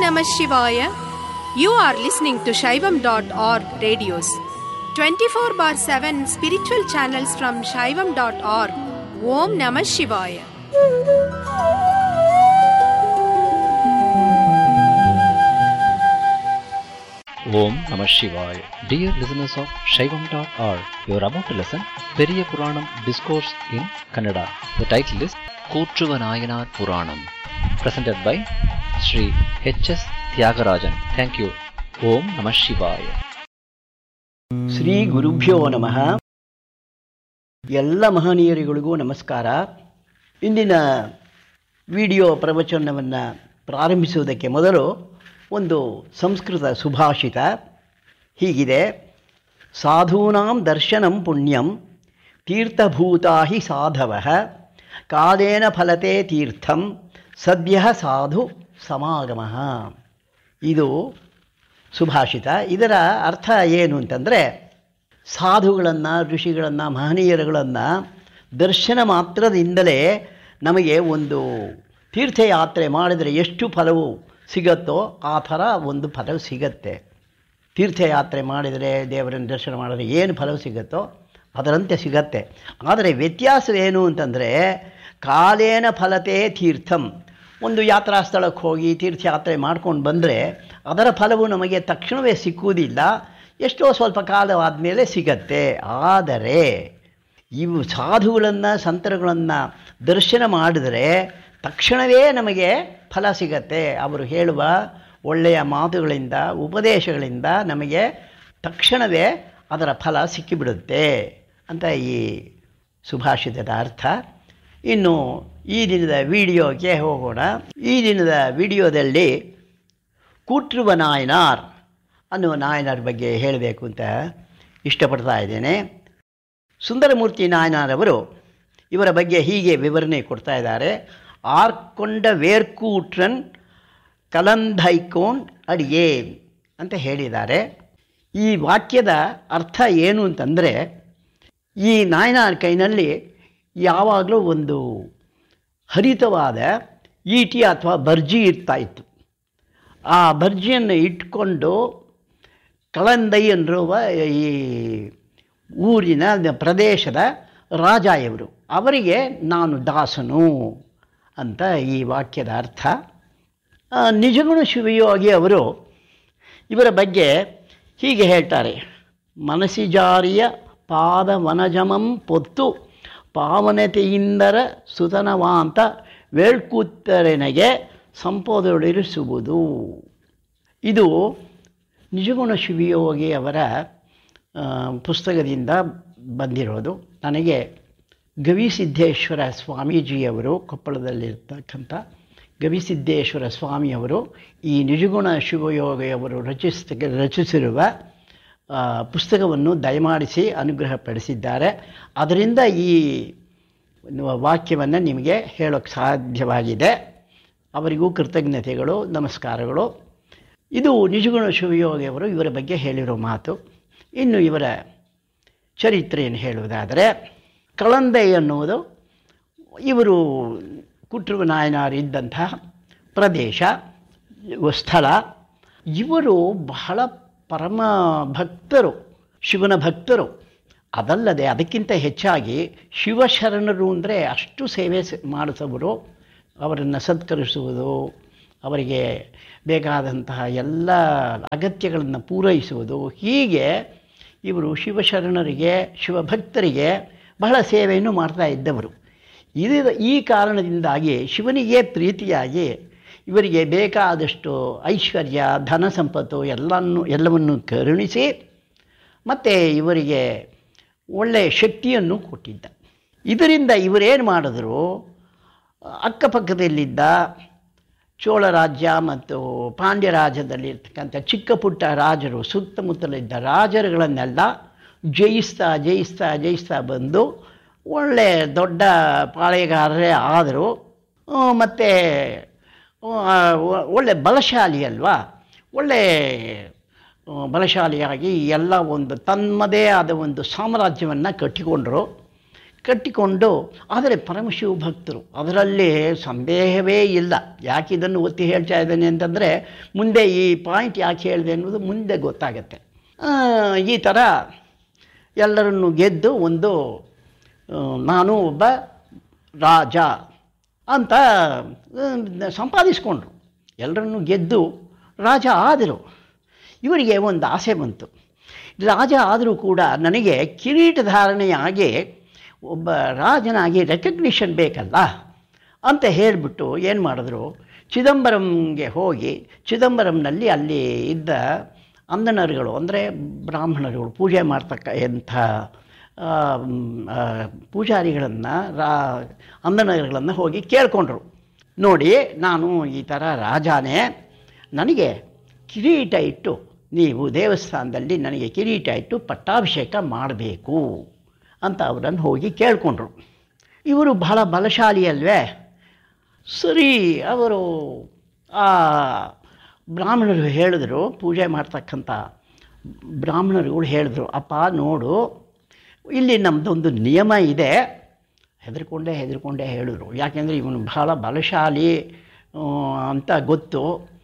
Namah Shivaya. You are listening to Shaivam.org radios. 24 bar 7 spiritual channels from Shaivam.org. Om Namah Shivaya. Om Namah Shivaya. Dear listeners of Shaivam.org, you are about to listen Periya Puranam Discourse in Kannada. The title is Kootruvanayanaar Puranam, presented by Sri H.S. Tyagarajan. Thank you. Om Namah Shivaya. Shri ಗುರುಭ್ಯೋ ನಮಃ ಎಲ್ಲ ಮಹನೀಯರಿಗಳಿಗೂ ನಮಸ್ಕಾರ ಇಂದಿನ video ಪ್ರವಚನವನ್ನು ಪ್ರಾರಂಭಿಸುವುದಕ್ಕೆ ಮೊದಲು ಒಂದು ಸಂಸ್ಕೃತ ಸುಭಾಷಿತ ಹೀಗಿದೆ ಸಾಧೂನಾಂ ದರ್ಶನಂ ಪುಣ್ಯಂ ತೀರ್ಥಭೂತಾ ಹಿ ಸಾಧವ ಕಾಲೇನ ಫಲತೆ ತೀರ್ಥಂ ಸದ್ಯ ಸಾಧು ಸಮಾಗಮ ಇದು ಸುಭಾಷಿತ ಇದರ ಅರ್ಥ ಏನು ಅಂತಂದರೆ ಸಾಧುಗಳನ್ನು ಋಷಿಗಳನ್ನು ಮಹನೀಯರುಗಳನ್ನು ದರ್ಶನ ಮಾತ್ರದಿಂದಲೇ ನಮಗೆ ಒಂದು ತೀರ್ಥಯಾತ್ರೆ ಮಾಡಿದರೆ ಎಷ್ಟು ಫಲವು ಸಿಗತ್ತೋ ಆ ಥರ ಒಂದು ಫಲವು ಸಿಗತ್ತೆ ತೀರ್ಥಯಾತ್ರೆ ಮಾಡಿದರೆ ದೇವರನ್ನು ದರ್ಶನ ಮಾಡಿದರೆ ಏನು ಫಲವು ಸಿಗುತ್ತೋ ಅದರಂತೆ ಸಿಗತ್ತೆ ಆದರೆ ವ್ಯತ್ಯಾಸವೇನು ಅಂತಂದರೆ ಕಾಲೇನ ಫಲತೆ ತೀರ್ಥಂ ಒಂದು ಯಾತ್ರಾ ಸ್ಥಳಕ್ಕೆ ಹೋಗಿ ತೀರ್ಥಯಾತ್ರೆ ಮಾಡ್ಕೊಂಡು ಬಂದರೆ ಅದರ ಫಲವು ನಮಗೆ ತಕ್ಷಣವೇ ಸಿಕ್ಕುವುದಿಲ್ಲ ಎಷ್ಟೋ ಸ್ವಲ್ಪ ಕಾಲವಾದ ಸಿಗತ್ತೆ ಆದರೆ ಇವು ಸಾಧುಗಳನ್ನು ಸಂತರುಗಳನ್ನು ದರ್ಶನ ಮಾಡಿದರೆ ತಕ್ಷಣವೇ ನಮಗೆ ಫಲ ಸಿಗತ್ತೆ ಅವರು ಹೇಳುವ ಒಳ್ಳೆಯ ಮಾತುಗಳಿಂದ ಉಪದೇಶಗಳಿಂದ ನಮಗೆ ತಕ್ಷಣವೇ ಅದರ ಫಲ ಸಿಕ್ಕಿಬಿಡುತ್ತೆ ಅಂತ ಈ ಸುಭಾಷಿತದ ಅರ್ಥ ಇನ್ನು ಈ ದಿನದ ವಿಡಿಯೋಗೆ ಹೋಗೋಣ ಈ ದಿನದ ವಿಡಿಯೋದಲ್ಲಿ ಕೂಟ್ರುವ ನಾಯನಾರ್ ಅನ್ನುವ ನಾಯನಾರ್ ಬಗ್ಗೆ ಹೇಳಬೇಕು ಅಂತ ಇಷ್ಟಪಡ್ತಾ ಇದ್ದೇನೆ ಸುಂದರಮೂರ್ತಿ ನಾಯನಾರವರು ಇವರ ಬಗ್ಗೆ ಹೀಗೆ ವಿವರಣೆ ಕೊಡ್ತಾ ಇದ್ದಾರೆ ಆರ್ಕೊಂಡ ವೇರ್ಕೂಟ್ರನ್ ಕಲಂಧೈಕೋನ್ ಅಡಿಯೇ ಅಂತ ಹೇಳಿದ್ದಾರೆ ಈ ವಾಕ್ಯದ ಅರ್ಥ ಏನು ಅಂತಂದರೆ ಈ ನಾಯನಾರ್ ಕೈನಲ್ಲಿ ಯಾವಾಗಲೂ ಒಂದು ಹರಿತವಾದ ಈಟಿ ಅಥವಾ ಬರ್ಜಿ ಇರ್ತಾ ಇತ್ತು ಆ ಬರ್ಜಿಯನ್ನು ಇಟ್ಕೊಂಡು ಕಳಂದೈ ಅನ್ನುವ ಈ ಊರಿನ ಪ್ರದೇಶದ ರಾಜ ಇವರು ಅವರಿಗೆ ನಾನು ದಾಸನು ಅಂತ ಈ ವಾಕ್ಯದ ಅರ್ಥ ನಿಜಗುಣ ಶಿವಯೋಗಿ ಅವರು ಇವರ ಬಗ್ಗೆ ಹೀಗೆ ಹೇಳ್ತಾರೆ ಮನಸಿಜಾರಿಯ ಪಾದ ವನಜಮಂ ಪೊತ್ತು ಪಾವನತೆಯಿಂದರ ಸುತನವಾಂತ ವೇಳ್ಕೂತ್ತರೆನೆಗೆ ಸಂಪದೊಳಿರಿಸುವುದು ಇದು ನಿಜಗುಣ ಶಿವಯೋಗಿ ಅವರ ಪುಸ್ತಕದಿಂದ ಬಂದಿರೋದು ನನಗೆ ಗವಿಸಿದ್ದೇಶ್ವರ ಸ್ವಾಮೀಜಿಯವರು ಕೊಪ್ಪಳದಲ್ಲಿರ್ತಕ್ಕಂಥ ಗವಿಸಿದ್ದೇಶ್ವರ ಸ್ವಾಮಿಯವರು ಈ ನಿಜಗುಣ ಶಿವಯೋಗಿಯವರು ರಚಿಸ ರಚಿಸಿರುವ ಪುಸ್ತಕವನ್ನು ದಯಮಾಡಿಸಿ ಅನುಗ್ರಹಪಡಿಸಿದ್ದಾರೆ ಅದರಿಂದ ಈ ವಾಕ್ಯವನ್ನು ನಿಮಗೆ ಹೇಳೋಕ್ಕೆ ಸಾಧ್ಯವಾಗಿದೆ ಅವರಿಗೂ ಕೃತಜ್ಞತೆಗಳು ನಮಸ್ಕಾರಗಳು ಇದು ನಿಜಗುಣ ಶಿವಯೋಗಿಯವರು ಇವರ ಬಗ್ಗೆ ಹೇಳಿರೋ ಮಾತು ಇನ್ನು ಇವರ ಚರಿತ್ರೆಯನ್ನು ಹೇಳುವುದಾದರೆ ಕಳಂದೆ ಎನ್ನುವುದು ಇವರು ಕುಟ್ರುವ ನಾಯನಾರು ಇದ್ದಂತಹ ಪ್ರದೇಶ ಸ್ಥಳ ಇವರು ಬಹಳ ಪರಮ ಭಕ್ತರು ಶಿವನ ಭಕ್ತರು ಅದಲ್ಲದೆ ಅದಕ್ಕಿಂತ ಹೆಚ್ಚಾಗಿ ಶಿವಶರಣರು ಅಂದರೆ ಅಷ್ಟು ಸೇವೆ ಮಾಡಿಸೋರು ಅವರನ್ನು ಸತ್ಕರಿಸುವುದು ಅವರಿಗೆ ಬೇಕಾದಂತಹ ಎಲ್ಲ ಅಗತ್ಯಗಳನ್ನು ಪೂರೈಸುವುದು ಹೀಗೆ ಇವರು ಶಿವಶರಣರಿಗೆ ಶಿವಭಕ್ತರಿಗೆ ಬಹಳ ಸೇವೆಯನ್ನು ಮಾಡ್ತಾ ಇದ್ದವರು ಇದು ಈ ಕಾರಣದಿಂದಾಗಿ ಶಿವನಿಗೆ ಪ್ರೀತಿಯಾಗಿ ಇವರಿಗೆ ಬೇಕಾದಷ್ಟು ಐಶ್ವರ್ಯ ಧನ ಸಂಪತ್ತು ಎಲ್ಲನ್ನು ಎಲ್ಲವನ್ನು ಕರುಣಿಸಿ ಮತ್ತು ಇವರಿಗೆ ಒಳ್ಳೆಯ ಶಕ್ತಿಯನ್ನು ಕೊಟ್ಟಿದ್ದ ಇದರಿಂದ ಇವರೇನು ಮಾಡಿದ್ರು ಅಕ್ಕಪಕ್ಕದಲ್ಲಿದ್ದ ಚೋಳ ರಾಜ್ಯ ಮತ್ತು ಪಾಂಡ್ಯ ರಾಜ್ಯದಲ್ಲಿರ್ತಕ್ಕಂಥ ಚಿಕ್ಕ ಪುಟ್ಟ ರಾಜರು ಸುತ್ತಮುತ್ತಲಿದ್ದ ರಾಜರುಗಳನ್ನೆಲ್ಲ ಜಯಿಸ್ತಾ ಜಯಿಸ್ತಾ ಜಯಿಸ್ತಾ ಬಂದು ಒಳ್ಳೆ ದೊಡ್ಡ ಪಾಳೆಗಾರರೇ ಆದರು ಮತ್ತು ಒಳ್ಳೆ ಬಲಶಾಲಿ ಅಲ್ವಾ ಒಳ್ಳೆ ಬಲಶಾಲಿಯಾಗಿ ಎಲ್ಲ ಒಂದು ತಮ್ಮದೇ ಆದ ಒಂದು ಸಾಮ್ರಾಜ್ಯವನ್ನು ಕಟ್ಟಿಕೊಂಡರು ಕಟ್ಟಿಕೊಂಡು ಆದರೆ ಪರಮಶಿವ ಭಕ್ತರು ಅದರಲ್ಲಿ ಸಂದೇಹವೇ ಇಲ್ಲ ಯಾಕೆ ಇದನ್ನು ಒತ್ತಿ ಹೇಳ್ತಾ ಇದ್ದೇನೆ ಅಂತಂದರೆ ಮುಂದೆ ಈ ಪಾಯಿಂಟ್ ಯಾಕೆ ಹೇಳಿದೆ ಅನ್ನೋದು ಮುಂದೆ ಗೊತ್ತಾಗತ್ತೆ ಆ, ಈ ಥರ ಎಲ್ಲರನ್ನು ಗೆದ್ದು ಒಂದು ಆ, ನಾನು ಒಬ್ಬ ರಾಜ ಅಂತ ಆ, ಸಂಪಾದಿಸ್ಕೊಂಡ್ರು ಎಲ್ಲರನ್ನು ಗೆದ್ದು ರಾಜ ಆದರು ಇವರಿಗೆ ಒಂದು ಆಸೆ ಬಂತು ರಾಜ ಆದರೂ ಕೂಡ ನನಗೆ ಕಿರೀಟಧಾರಣೆಯಾಗಿ ಒಬ್ಬ ರಾಜನಾಗಿ ರೆಕಗ್ನಿಷನ್ ಬೇಕಲ್ಲ ಅಂತ ಹೇಳಿಬಿಟ್ಟು ಏನು ಮಾಡಿದ್ರು ಚಿದಂಬರಂಗೆ ಹೋಗಿ ಚಿದಂಬರಂನಲ್ಲಿ ಅಲ್ಲಿ ಇದ್ದ ಅಂದನರುಗಳು ಅಂದರೆ ಬ್ರಾಹ್ಮಣರುಗಳು ಪೂಜೆ ಮಾಡ್ತಕ್ಕ ಎಂಥ ಆ, ಮ್, ಆ, ಪೂಜಾರಿಗಳನ್ನು ರಾ ಅಂದನರುಗಳನ್ನು ಹೋಗಿ ಕೇಳಿಕೊಂಡ್ರು ನೋಡಿ ನಾನು ಈ ಥರ ರಾಜಾನೇ ನನಗೆ ಕಿರೀಟ ಇಟ್ಟು ನೀವು ದೇವಸ್ಥಾನದಲ್ಲಿ ನನಗೆ ಕಿರೀಟ ಇಟ್ಟು ಪಟ್ಟಾಭಿಷೇಕ ಮಾಡಬೇಕು ಅಂತ ಅವರನ್ನು ಹೋಗಿ ಕೇಳಿಕೊಂಡ್ರು ಇವರು ಬಹಳ ಬಲಶಾಲಿ ಅಲ್ವೇ ಸರಿ ಅವರು ಆ ಬ್ರಾಹ್ಮಣರು ಹೇಳಿದ್ರು ಪೂಜೆ ಮಾಡ್ತಕ್ಕಂಥ ಬ್ರಾಹ್ಮಣರುಗಳು ಹೇಳಿದ್ರು ಅಪ್ಪ ನೋಡು ಇಲ್ಲಿ ನಮ್ಮದೊಂದು ನಿಯಮ ಇದೆ ಹೆದರ್ಕೊಂಡೇ ಹೆದರ್ಕೊಂಡೇ ಹೇಳಿದ್ರು ಯಾಕೆಂದರೆ ಇವನು ಬಹಳ ಬಲಶಾಲಿ ಆ, ಅಂತ ಗೊತ್ತು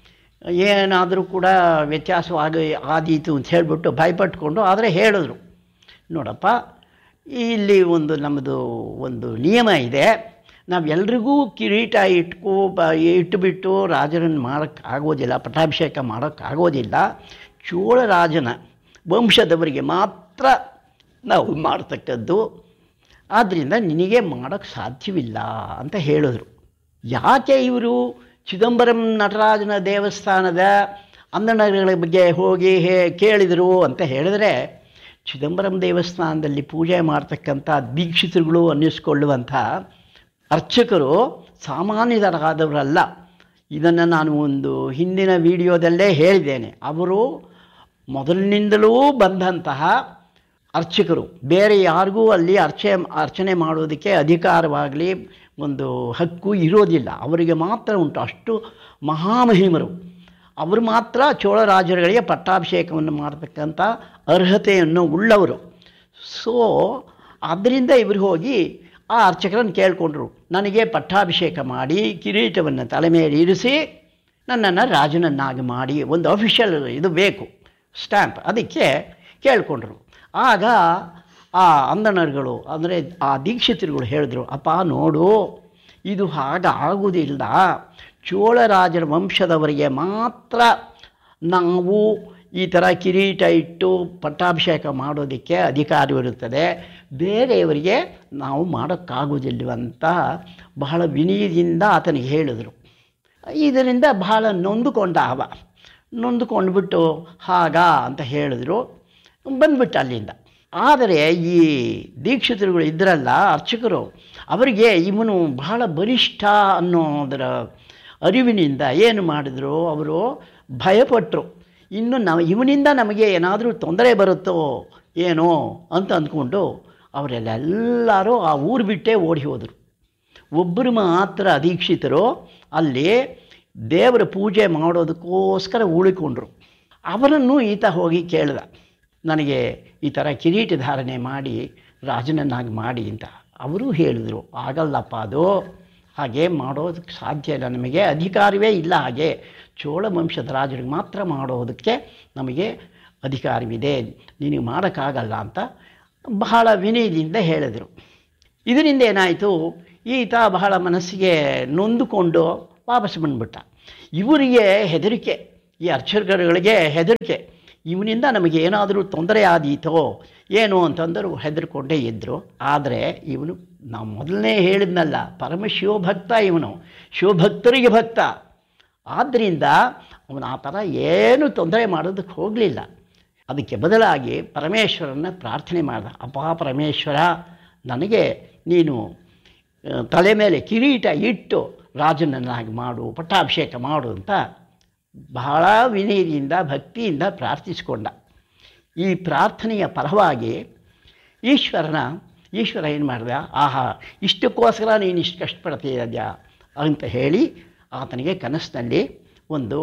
ಏನಾದರೂ ಕೂಡ ವ್ಯತ್ಯಾಸವಾಗ ಆದೀತು ಅಂತ ಹೇಳಿಬಿಟ್ಟು ಭಯಪಟ್ಕೊಂಡು ಆದರೆ ಹೇಳಿದ್ರು ನೋಡಪ್ಪ ಇಲ್ಲಿ ಒಂದು ನಮ್ಮದು ಒಂದು ನಿಯಮ ಇದೆ ನಾವೆಲ್ರಿಗೂ ಕಿರೀಟ ಇಟ್ಕೋ ಬ ಇಟ್ಟುಬಿಟ್ಟು ರಾಜರನ್ನು ಮಾಡೋಕ್ಕೆ ಆಗೋದಿಲ್ಲ ಪಟ್ಟಾಭಿಷೇಕ ಮಾಡೋಕ್ಕಾಗೋದಿಲ್ಲ ಚೋಳರಾಜನ ವಂಶದವರಿಗೆ ಮಾತ್ರ ನಾವು ಮಾಡ್ತಕ್ಕದ್ದು ಆದ್ದರಿಂದ ನಿನಗೆ ಮಾಡೋಕ್ಕೆ ಸಾಧ್ಯವಿಲ್ಲ ಅಂತ ಹೇಳಿದ್ರು ಯಾಕೆ ಇವರು ಚಿದಂಬರಂ ನಟರಾಜನ ದೇವಸ್ಥಾನದ ಅಂದನಗಳ ಬಗ್ಗೆ ಹೋಗಿ ಹೇ ಕೇಳಿದರು ಅಂತ ಹೇಳಿದರೆ ಚಿದಂಬರಂ ದೇವಸ್ಥಾನದಲ್ಲಿ ಪೂಜೆ ಮಾಡ್ತಕ್ಕಂಥ ದೀಕ್ಷಿತರುಗಳು ಅನ್ನಿಸ್ಕೊಳ್ಳುವಂಥ ಅರ್ಚಕರು ಸಾಮಾನ್ಯರಾದವರಲ್ಲ ಇದನ್ನು ನಾನು ಒಂದು ಹಿಂದಿನ ವಿಡಿಯೋದಲ್ಲೇ ಹೇಳಿದ್ದೇನೆ ಅವರು ಮೊದಲಿನಿಂದಲೂ ಬಂದಂತಹ ಅರ್ಚಕರು ಬೇರೆ ಯಾರಿಗೂ ಅಲ್ಲಿ ಅರ್ಚೆ ಅರ್ಚನೆ ಮಾಡೋದಕ್ಕೆ ಅಧಿಕಾರವಾಗಲಿ ಒಂದು ಹಕ್ಕು ಇರೋದಿಲ್ಲ ಅವರಿಗೆ ಮಾತ್ರ ಉಂಟು ಅಷ್ಟು ಮಹಾಮಹಿಮರು ಅವರು ಮಾತ್ರ ಚೋಳರಾಜರುಗಳಿಗೆ ಪಟ್ಟಾಭಿಷೇಕವನ್ನು ಮಾಡತಕ್ಕಂಥ ಅರ್ಹತೆಯನ್ನು ಉಳ್ಳವರು ಸೊ ಆದ್ದರಿಂದ ಇವರು ಹೋಗಿ ಆ ಅರ್ಚಕರನ್ನು ಕೇಳಿಕೊಂಡ್ರು ನನಗೆ ಪಟ್ಟಾಭಿಷೇಕ ಮಾಡಿ ಕಿರೀಟವನ್ನು ತಲೆ ಮೇಲೆ ಇರಿಸಿ ನನ್ನನ್ನು ರಾಜನನ್ನಾಗಿ ಮಾಡಿ ಒಂದು ಅಫಿಷಿಯಲ್ ಇದು ಬೇಕು ಸ್ಟ್ಯಾಂಪ್ ಅದಕ್ಕೆ ಕೇಳಿಕೊಂಡ್ರು ಆಗ ಆ ಅಂದಣರುಗಳು ಅಂದರೆ ಆ ದೀಕ್ಷಿತರುಗಳು ಹೇಳಿದ್ರು ಅಪ್ಪ ನೋಡು ಇದು ಹಾಗಾಗುವುದಿಲ್ಲ ಚೋಳರಾಜರ ವಂಶದವರಿಗೆ ಮಾತ್ರ ನಾವು ಈ ಥರ ಕಿರೀಟ ಇಟ್ಟು ಪಟ್ಟಾಭಿಷೇಕ ಮಾಡೋದಕ್ಕೆ ಅಧಿಕಾರವಿರುತ್ತದೆ ಬೇರೆಯವರಿಗೆ ನಾವು ಮಾಡೋಕ್ಕಾಗೋದಿಲ್ಲವಂತ ಬಹಳ ವಿನಯದಿಂದ ಆತನಿಗೆ ಹೇಳಿದರು ಇದರಿಂದ ಬಹಳ ನೊಂದುಕೊಂಡ ಅವ ನೊಂದುಕೊಂಡ್ಬಿಟ್ಟು ಹಾಗಾ ಅಂತ ಹೇಳಿದ್ರು ಬಂದ್ಬಿಟ್ಟ ಅಲ್ಲಿಂದ ಆದರೆ ಈ ದೀಕ್ಷಿತರುಗಳು ಇದ್ರಲ್ಲ ಅರ್ಚಕರು ಅವರಿಗೆ ಇವನು ಬಹಳ ಬಲಿಷ್ಠ ಅನ್ನೋದರ ಅರಿವಿನಿಂದ ಏನು ಮಾಡಿದ್ರು ಅವರು ಭಯಪಟ್ಟರು ಇನ್ನು ನಾವು ಇವನಿಂದ ನಮಗೆ ಏನಾದರೂ ತೊಂದರೆ ಬರುತ್ತೋ ಏನೋ ಅಂತ ಅಂದ್ಕೊಂಡು ಅವರೆಲ್ಲರೂ ಆ ಊರು ಬಿಟ್ಟೇ ಓಡಿ ಹೋದರು ಒಬ್ಬರು ಮಾತ್ರ ಅದೀಕ್ಷಿತರು ಅಲ್ಲಿ ದೇವರ ಪೂಜೆ ಮಾಡೋದಕ್ಕೋಸ್ಕರ ಉಳಿಕೊಂಡ್ರು ಅವರನ್ನು ಈತ ಹೋಗಿ ಕೇಳಿದ ನನಗೆ ಈ ಥರ ಕಿರೀಟ ಧಾರಣೆ ಮಾಡಿ ರಾಜನನ್ನಾಗಿ ಮಾಡಿ ಅಂತ ಅವರು ಹೇಳಿದರು ಆಗಲ್ಲಪ್ಪ ಅದು ಹಾಗೆ ಮಾಡೋದಕ್ಕೆ ಸಾಧ್ಯ ಇಲ್ಲ ನಮಗೆ ಅಧಿಕಾರವೇ ಇಲ್ಲ ಹಾಗೆ ಚೋಳ ವಂಶದ ರಾಜರಿಗೆ ಮಾತ್ರ ಮಾಡೋದಕ್ಕೆ ನಮಗೆ ಅಧಿಕಾರವಿದೆ ನಿನಗೆ ಮಾಡೋಕ್ಕಾಗಲ್ಲ ಅಂತ ಬಹಳ ವಿನಯದಿಂದ ಹೇಳಿದರು ಇದರಿಂದ ಏನಾಯಿತು ಈತ ಬಹಳ ಮನಸ್ಸಿಗೆ ನೊಂದುಕೊಂಡು ವಾಪಸ್ ಬಂದ್ಬಿಟ್ಟ ಇವರಿಗೆ ಹೆದರಿಕೆ ಈ ಅರ್ಚಕರುಗಳಿಗೆ ಹೆದರಿಕೆ ಇವನಿಂದ ನಮಗೆ ಏನಾದರೂ ತೊಂದರೆ ಆದೀತೋ ಏನು ಅಂತಂದರು ಹೆದರ್ಕೊಂಡೇ ಇದ್ದರು ಆದರೆ ಇವನು ನಾವು ಮೊದಲನೇ ಹೇಳಿದ್ನಲ್ಲ ಪರಮ ಶಿವಭಕ್ತ ಇವನು ಶಿವಭಕ್ತರಿಗೆ ಭಕ್ತ ಆದ್ದರಿಂದ ಅವನು ಆ ಥರ ಏನು ತೊಂದರೆ ಮಾಡೋದಕ್ಕೆ ಹೋಗಲಿಲ್ಲ ಅದಕ್ಕೆ ಬದಲಾಗಿ ಪರಮೇಶ್ವರನ ಪ್ರಾರ್ಥನೆ ಮಾಡ್ದ ಅಪ್ಪ ಪರಮೇಶ್ವರ ನನಗೆ ನೀನು ಆ, ತಲೆ ಮೇಲೆ ಕಿರೀಟ ಇಟ್ಟು ರಾಜನನ್ನಾಗಿ ಮಾಡು ಪಟ್ಟಾಭಿಷೇಕ ಮಾಡು ಅಂತ ಬಹಳ ವಿನಯದಿಂದ ಭಕ್ತಿಯಿಂದ ಪ್ರಾರ್ಥಿಸಿಕೊಂಡ ಈ ಪ್ರಾರ್ಥನೆಯ ಪರವಾಗಿ ಈಶ್ವರನ ಈಶ್ವರ ಏನು ಮಾಡಿದ ಆಹಾ ಇಷ್ಟಕ್ಕೋಸ್ಕರ ನೀನು ಇಷ್ಟು ಕಷ್ಟಪಡ್ತೀಯ ಅಂತ ಹೇಳಿ ಆತನಿಗೆ ಕನಸಿನಲ್ಲಿ ಒಂದು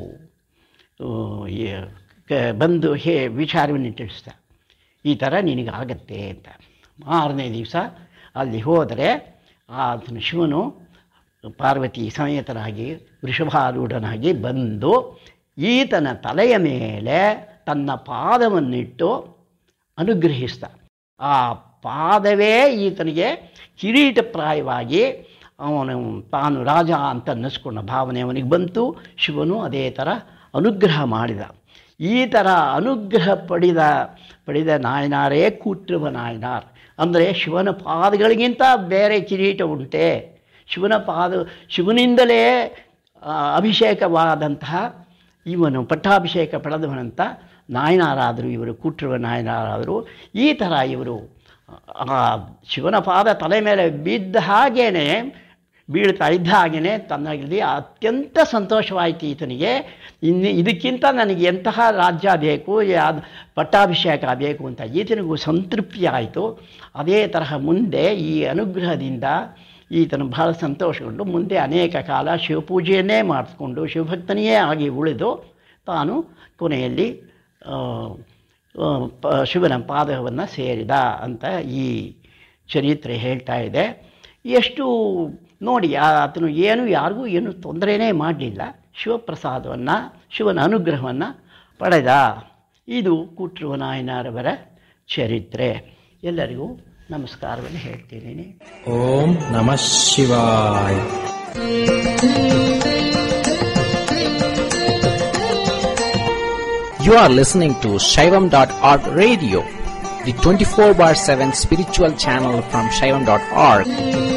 ಆ, ಈ- ಕ- ಬಂದು ಹೇ ವಿಚಾರವನ್ನು ತಿಳಿಸ್ದ ಈ ಥರ ನಿನಗಾಗತ್ತೆ ಅಂತ ಮಾರನೇ ದಿವಸ ಅಲ್ಲಿ ಹೋದರೆ ಆತನ ಶಿವನು ಪಾರ್ವತಿ ಸಮೇತನಾಗಿ ವೃಷಭಾರೂಢನಾಗಿ ಬಂದು ಈತನ ತಲೆಯ ಮೇಲೆ ತನ್ನ ಪಾದವನ್ನಿಟ್ಟು ಅನುಗ್ರಹಿಸ್ದ ಆ ಪಾದವೇ ಈತನಿಗೆ ಕಿರೀಟಪ್ರಾಯವಾಗಿ ಅವನು ತಾನು ರಾಜ ಅಂತ ಅನ್ನಿಸ್ಕೊಂಡ ಭಾವನೆ ಅವನಿಗೆ ಬಂತು ಶಿವನು ಅದೇ ಥರ ಅನುಗ್ರಹ ಮಾಡಿದ ಈ ಥರ ಅನುಗ್ರಹ ಪಡೆದ ಪಡೆದ ನಾಯನಾರೇ ಕೂಟ್ರುವ ನಾಯನಾರ್ ಅಂದರೆ ಶಿವನ ಪಾದಗಳಿಗಿಂತ ಬೇರೆ ಕಿರೀಟ ಉಂಟೆ ಶಿವನ ಪಾದ ಶಿವನಿಂದಲೇ ಆ, ಅಭಿಷೇಕವಾದಂತಹ ಇವನು ಪಟ್ಟಾಭಿಷೇಕ ಪಡೆದವನಂತ ನಾಯನಾರಾದರು ಇವರು ಕೂಟ್ರುವ ನಾಯನಾರಾದರು ಈ ಥರ ಇವರು ಆ ಶಿವನ ಪಾದ ತಲೆ ಮೇಲೆ ಬಿದ್ದ ಹಾಗೇನೆ ಬೀಳ್ತಾ ಇದ್ದ ಹಾಗೆಯೇ ತನ್ನಲ್ಲಿ ಅತ್ಯಂತ ಸಂತೋಷವಾಯಿತು ಈತನಿಗೆ ಇನ್ನು ಇದಕ್ಕಿಂತ ನನಗೆ ಎಂತಹ ರಾಜ್ಯ ಬೇಕು ಯಾವ್ದು ಪಟ್ಟಾಭಿಷೇಕ ಬೇಕು ಅಂತ ಈತನಿಗೂ ಸಂತೃಪ್ತಿ ಆಯಿತು ಅದೇ ತರಹ ಮುಂದೆ ಈ ಅನುಗ್ರಹದಿಂದ ಈತನು ಬಹಳ ಸಂತೋಷಗೊಂಡು ಮುಂದೆ ಅನೇಕ ಕಾಲ ಶಿವಪೂಜೆಯನ್ನೇ ಮಾಡಿಸ್ಕೊಂಡು ಶಿವಭಕ್ತನಿಯೇ ಆಗಿ ಉಳಿದು ತಾನು ಕೊನೆಯಲ್ಲಿ ಆ, ಆ, ಪ ಶಿವನ ಪಾದವನ್ನು ಸೇರಿದ ಅಂತ ಈ ಚರಿತ್ರೆ ಹೇಳ್ತಾ ಇದೆ ಎಷ್ಟು ನೋಡಿ ಆತನು ಏನು ಯಾರಿಗೂ ಏನು ತೊಂದರೆನೇ ಮಾಡಲಿಲ್ಲ ಶಿವಪ್ರಸಾದವನ್ನು ಶಿವನ ಅನುಗ್ರಹವನ್ನು ಪಡೆದ ಇದು ಕೂಟ್ರುವ ನಾಯನರವರ ಚರಿತ್ರೆ ಎಲ್ಲರಿಗೂ ನಮಸ್ಕಾರವನ್ನು ಹೇಳ್ತಿದ್ದೀನಿ ಓಂ ನಮಃ ಶಿವಾಯ You are listening to Shaivam.org radio, the 24 bar 7 spiritual channel from Shaivam.org.